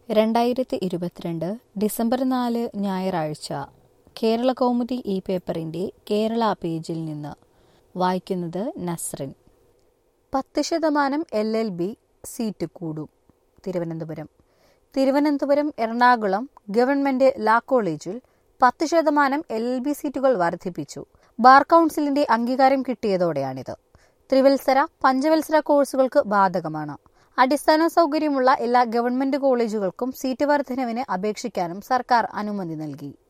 രണ്ടായിരത്തി ഇരുപത്തിരണ്ട് ഡിസംബർ നാല് ഞായറാഴ്ച കേരള കൗമുദി ഈ പേപ്പറിന്റെ കേരള പേജിൽ നിന്ന് വായിക്കുന്നത് നസ്രിൻ പത്ത് ശതമാനം എൽ എൽ ബി സീറ്റ് കൂടും തിരുവനന്തപുരം തിരുവനന്തപുരം എറണാകുളം ഗവൺമെന്റ് ലാ കോളേജിൽ പത്ത് ശതമാനം എൽ എൽ ബി സീറ്റുകൾ വർദ്ധിപ്പിച്ചു ബാർ കൗൺസിലിന്റെ അംഗീകാരം കിട്ടിയതോടെയാണിത് ത്രിവത്സര പഞ്ചവത്സര കോഴ്സുകൾക്ക് ബാധകമാണ് അടിസ്ഥാന സൗകര്യമുള്ള എല്ലാ ഗവൺമെന്റ് കോളേജുകൾക്കും സീറ്റ് വർധനവിന് അപേക്ഷിക്കാനും സർക്കാർ അനുമതി നൽകി